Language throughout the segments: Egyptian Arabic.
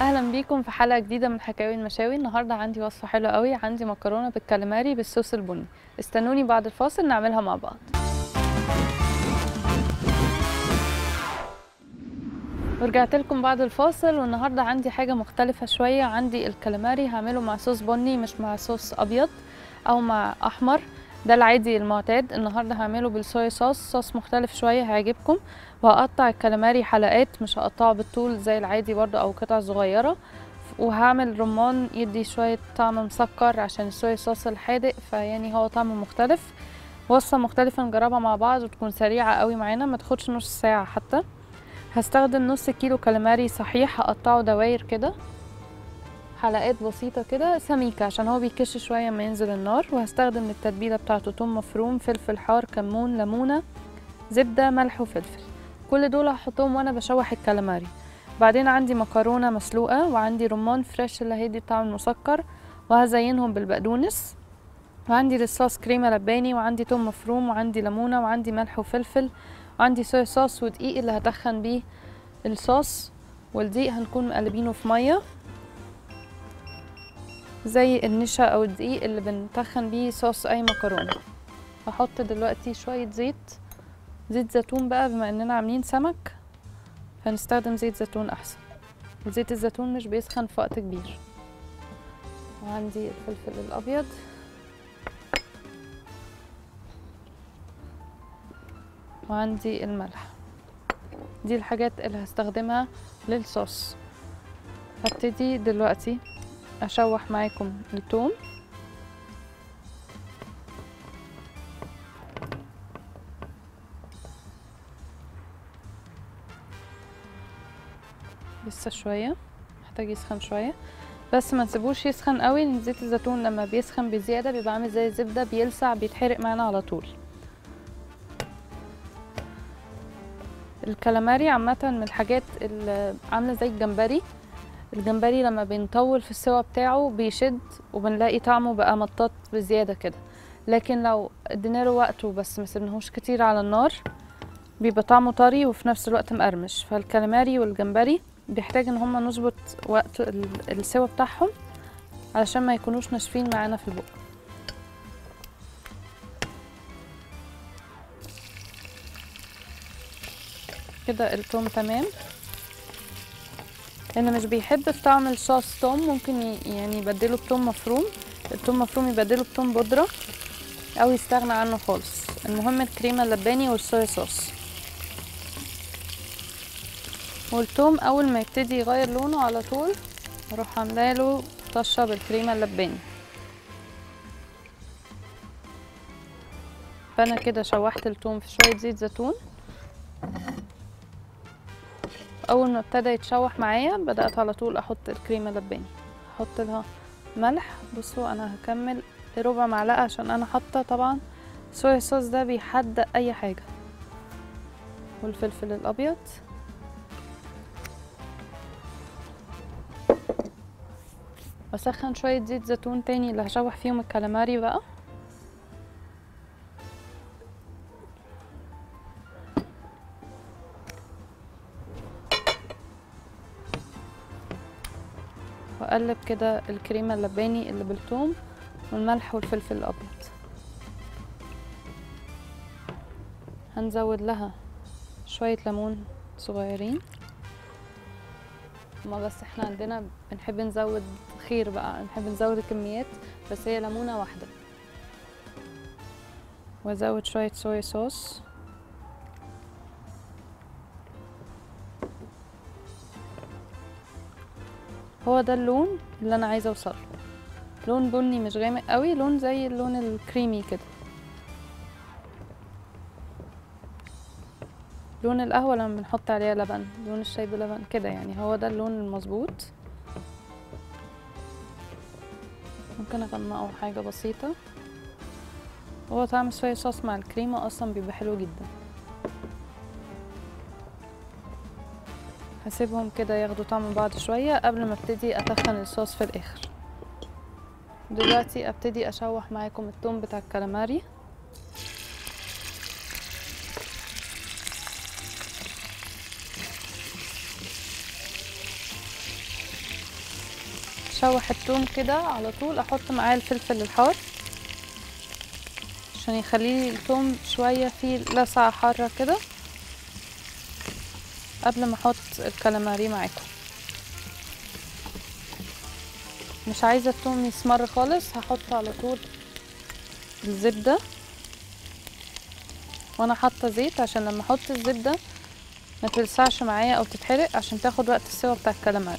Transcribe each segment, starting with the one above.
اهلا بيكم في حلقه جديده من حكاوي المشاوي النهارده عندي وصفه حلوه قوي عندي مكرونه بالكاليماري بالصوص البني استنوني بعد الفاصل نعملها مع بعض ورجعت لكم بعد الفاصل والنهارده عندي حاجه مختلفه شويه عندي الكاليماري هعمله مع صوص بني مش مع صوص ابيض او مع احمر ده العادي المعتاد النهارده هعمله بالصويا صوص صوص مختلف شويه هيعجبكم وهقطع الكاليماري حلقات مش هقطعه بالطول زي العادي برضه او قطع صغيره وهعمل رمان يدي شويه طعم مسكر عشان الصويا صوص الحادق فيعني هو طعم مختلف وصفه مختلفه نجربها مع بعض وتكون سريعه قوي معانا ما تاخدش نص ساعه حتى هستخدم نص كيلو كاليماري صحيح هقطعه دواير كده حلقات بسيطة كده سميكة عشان هو بيكش شوية ما ينزل النار وهستخدم التتبيلة بتاعته توم مفروم فلفل حار كمون ليمونة زبدة ملح وفلفل كل دول هحطهم وانا بشوح الكاليماري بعدين عندي مكرونة مسلوقة وعندي رمان فريش اللي هيدي الطعم المسكر وهزينهم بالبقدونس وعندي للصوص كريمة لباني وعندي توم مفروم وعندي ليمونة وعندي ملح وفلفل وعندي صويا صوص ودقيق اللي هتخن بيه الصوص والدقيق هنكون مقلبينه في ميه زي النشا او الدقيق اللي بنتخن بيه صوص اي مكرونه هحط دلوقتي شويه زيت زيت زيتون بقى بما اننا عاملين سمك فنستخدم زيت زيتون احسن وزيت الزيتون مش بيسخن في وقت كبير وعندي الفلفل الابيض وعندي الملح دي الحاجات اللي هستخدمها للصوص هبتدي دلوقتي اشوح معاكم الثوم لسه شويه محتاج يسخن شويه بس ما نسيبوش يسخن قوي لان زيت الزيتون لما بيسخن بزياده بيبقى عامل زي الزبده بيلسع بيتحرق معانا على طول الكالاماري عامه من الحاجات اللي عامله زي الجمبري الجمبري لما بنطول في السوا بتاعه بيشد وبنلاقي طعمه بقى مطاط بزياده كده لكن لو ادينا له وقته بس ما سيبناهوش كتير على النار بيبقى طعمه طري وفي نفس الوقت مقرمش فالكاليماري والجمبري بيحتاج ان هما نظبط وقت السوا بتاعهم علشان ما يكونوش ناشفين معانا في البق كده التوم تمام اللي مش بيحب في طعم الصوص توم ممكن يعني يبدله بتوم مفروم التوم مفروم يبدله بتوم بودرة او يستغنى عنه خالص المهم الكريمة اللباني والصويا صوص والتوم اول ما يبتدي يغير لونه على طول اروح عاملاله طشة بالكريمة اللباني فانا كده شوحت التوم في شوية زيت زيتون اول ما ابتدى يتشوح معايا بدات على طول احط الكريمه اللباني احط لها ملح بصوا انا هكمل ربع معلقه عشان انا حاطه طبعا صويا صوص ده بيحدق اي حاجه والفلفل الابيض واسخن شويه زيت زيتون تاني اللي هشوح فيهم الكالاماري بقى واقلب كده الكريمه اللباني اللي بالثوم والملح والفلفل الابيض هنزود لها شويه ليمون صغيرين ما بس احنا عندنا بنحب نزود خير بقى نحب نزود الكميات بس هي ليمونه واحده وازود شويه صويا صوص هو ده اللون اللي انا عايزه اوصله لون بني مش غامق قوي لون زي اللون الكريمي كده لون القهوه لما بنحط عليها لبن لون الشاي بلبن كده يعني هو ده اللون المظبوط ممكن اغمقه حاجه بسيطه هو طعم الصويا صوص مع الكريمه اصلا بيبقى حلو جدا هسيبهم كده ياخدوا طعم بعض شوية قبل ما ابتدي اتخن الصوص في الاخر دلوقتي ابتدي اشوح معاكم التوم بتاع الكالاماري اشوح التوم كده على طول احط معاه الفلفل الحار عشان يخليه التوم شوية فيه لسعة حارة كده قبل ما احط الكالاماري معاكم مش عايزة التوم يسمر خالص هحط على طول الزبدة وانا حاطة زيت عشان لما احط الزبدة ما تلسعش معايا او تتحرق عشان تاخد وقت السوا بتاع الكالاماري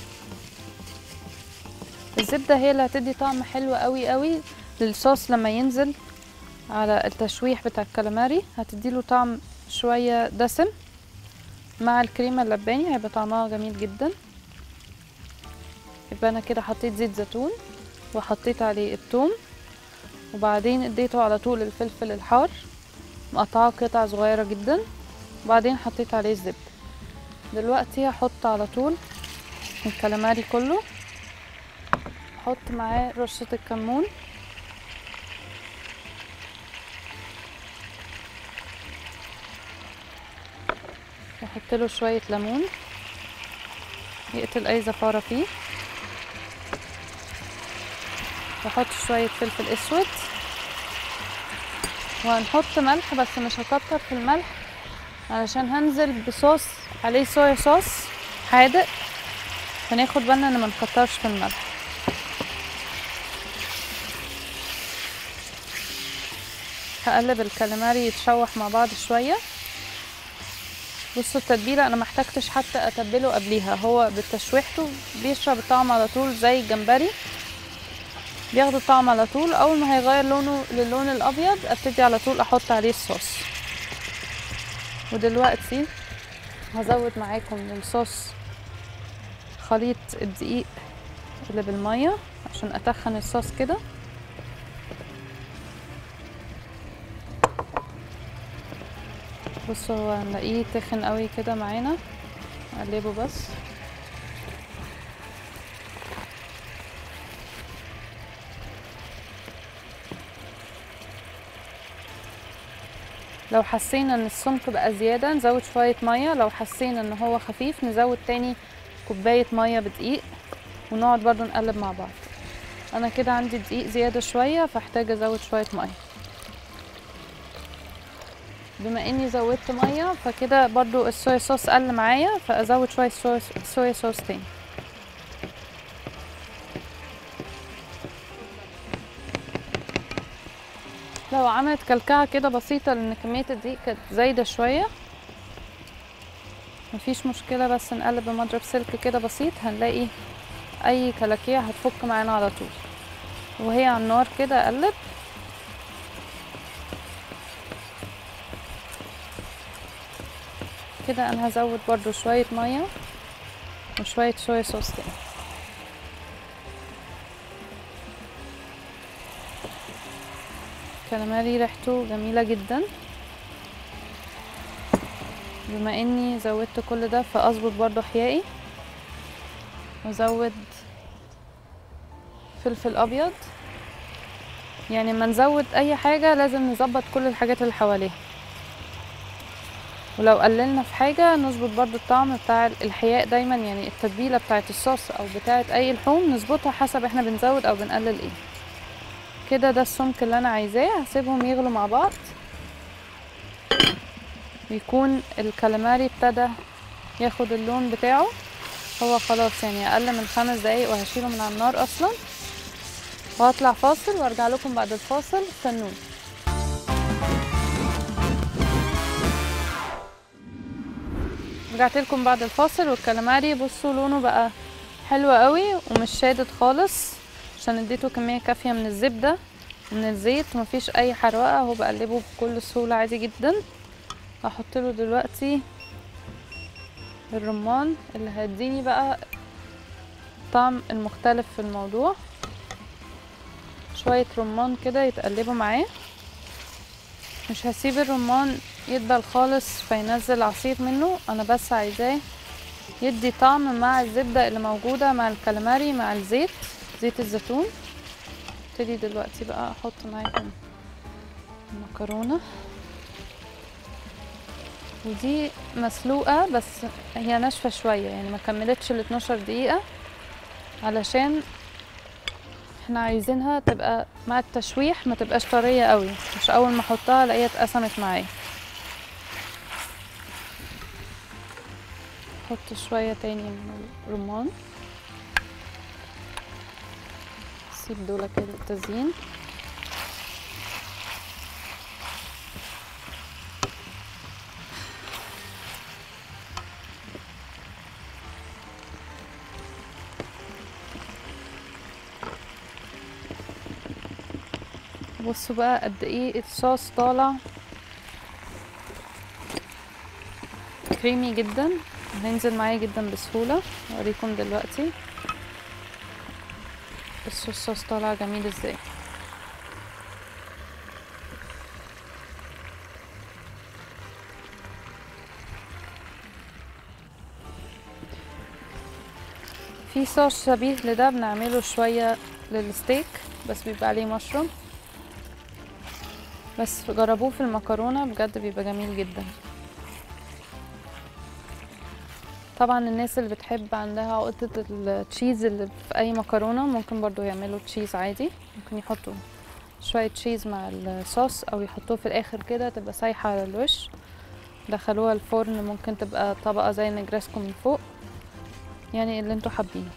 الزبدة هي اللي هتدي طعم حلو قوي قوي للصوص لما ينزل على التشويح بتاع الكالاماري هتديله طعم شوية دسم مع الكريمة اللباني هيبقى طعمها جميل جدا يبقى انا كده حطيت زيت زيتون وحطيت عليه الثوم وبعدين اديته على طول الفلفل الحار مقطعه قطع صغيرة جدا وبعدين حطيت عليه الزبدة دلوقتي هحط على طول الكالاماري كله احط معاه رشة الكمون واحط له شوية ليمون يقتل اي زفارة فيه واحط شوية فلفل اسود وهنحط ملح بس مش هكتر في الملح علشان هنزل بصوص عليه صويا صوص حادق فناخد بالنا ان ما نكترش في الملح هقلب الكاليماري يتشوح مع بعض شويه بصوا التتبيله انا محتاجتش حتى اتبله قبليها هو بتشويحته بيشرب الطعم على طول زي الجمبري بياخد الطعم على طول اول ما هيغير لونه للون الابيض ابتدي على طول احط عليه الصوص ودلوقتي هزود معاكم من الصوص خليط الدقيق اللي بالميه عشان اتخن الصوص كده بصوا هو هنلاقيه تخن قوي كده معانا اقلبه بس لو حسينا ان السمك بقى زيادة نزود شوية مية لو حسينا ان هو خفيف نزود تاني كوباية مية بدقيق ونقعد برضو نقلب مع بعض انا كده عندي دقيق زيادة شوية فاحتاج ازود شوية مية بما اني زودت ميه فكده برضو الصويا صوص قل معايا فازود شويه صويا صويا صوص تاني لو عملت كلكعه كده بسيطه لان كميه الدقيق كانت زايده شويه مفيش مشكله بس نقلب بمضرب سلك كده بسيط هنلاقي اي كلاكيع هتفك معانا على طول وهي على النار كده اقلب كده انا هزود برضو شوية مية وشوية صويا صوص تاني كاليماري ريحته جميلة جدا بما اني زودت كل ده فاظبط برضو احيائي وازود فلفل ابيض يعني ما نزود اي حاجة لازم نظبط كل الحاجات اللي حواليها ولو قللنا في حاجة نظبط برضو الطعم بتاع الحياء دايما يعني التتبيلة بتاعة الصوص او بتاعة اي لحوم نظبطها حسب احنا بنزود او بنقلل ايه كده ده السمك اللي انا عايزاه هسيبهم يغلوا مع بعض ويكون الكاليماري ابتدى ياخد اللون بتاعه هو خلاص يعني اقل من خمس دقايق وهشيله من على النار اصلا وهطلع فاصل وارجع لكم بعد الفاصل استنوني رجعت لكم بعد الفاصل والكاليماري بصوا لونه بقى حلو قوي ومش شادد خالص عشان اديته كميه كافيه من الزبده ومن الزيت ومفيش اي حروقه اهو بقلبه بكل سهوله عادي جدا هحط له دلوقتي الرمان اللي هيديني بقى الطعم المختلف في الموضوع شويه رمان كده يتقلبوا معاه مش هسيب الرمان يدبل خالص فينزل عصير منه انا بس عايزاه يدي طعم مع الزبدة اللي موجودة مع الكاليماري مع الزيت زيت الزيتون ابتدي دلوقتي بقى احط معاكم المكرونة ودي مسلوقة بس هي ناشفة شوية يعني ما كملتش ال 12 دقيقة علشان احنا عايزينها تبقى مع التشويح ما تبقاش طريه قوي مش اول ما احطها الاقيها اتقسمت معايا احط شويه تاني من الرمان سيب دول كده للتزيين بصوا بقى قد ايه الصوص طالع كريمي جدا هينزل معايا جدا بسهولة اوريكم دلوقتي بصوا الصوص طالع جميل ازاي في صوص شبيه لده بنعمله شوية للستيك بس بيبقى عليه مشروم بس جربوه في المكرونة بجد بيبقى جميل جدا طبعا الناس اللي بتحب عندها عقدة التشيز اللي في اي مكرونة ممكن برضو يعملوا تشيز عادي ممكن يحطوا شوية تشيز مع الصوص او يحطوه في الاخر كده تبقى سايحة على الوش دخلوها الفرن ممكن تبقى طبقة زي نجرسكو من فوق يعني اللي انتوا حابينه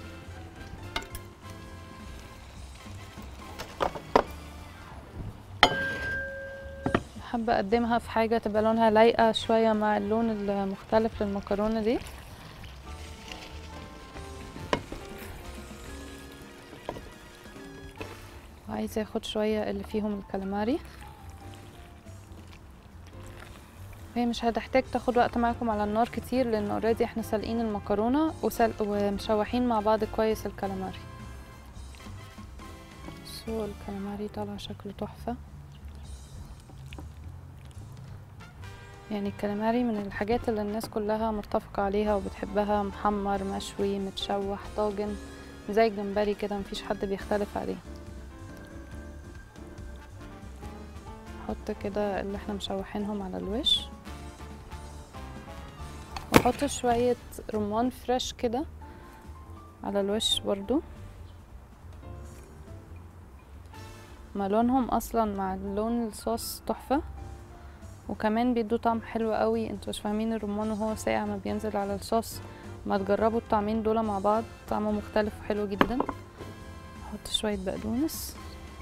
حابة اقدمها في حاجة تبقى لونها لايقة شوية مع اللون المختلف للمكرونة دي وعايزة اخد شوية اللي فيهم الكاليماري هي مش هتحتاج تاخد وقت معاكم على النار كتير لان اوريدي احنا سالقين المكرونة وسل... ومشوحين مع بعض كويس الكاليماري بصوا الكاليماري طالع شكله تحفة يعني الكاليماري من الحاجات اللي الناس كلها متفقة عليها وبتحبها محمر مشوي متشوح طاجن زي الجمبري كده مفيش حد بيختلف عليه نحط كده اللي احنا مشوحينهم على الوش واحط شوية رمان فريش كده على الوش برضو ما لونهم اصلا مع لون الصوص تحفة وكمان بيدوا طعم حلو قوي انتوا مش فاهمين الرمان وهو ساقع ما بينزل على الصوص ما تجربوا الطعمين دول مع بعض طعمه مختلف وحلو جدا احط شوية بقدونس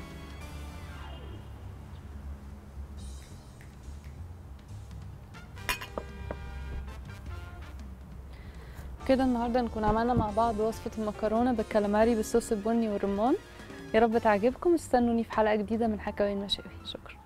كده النهارده نكون عملنا مع بعض وصفة المكرونة بالكالاماري بالصوص البني والرمان يا رب تعجبكم استنوني في حلقة جديدة من حكاوي المشاوي شكرا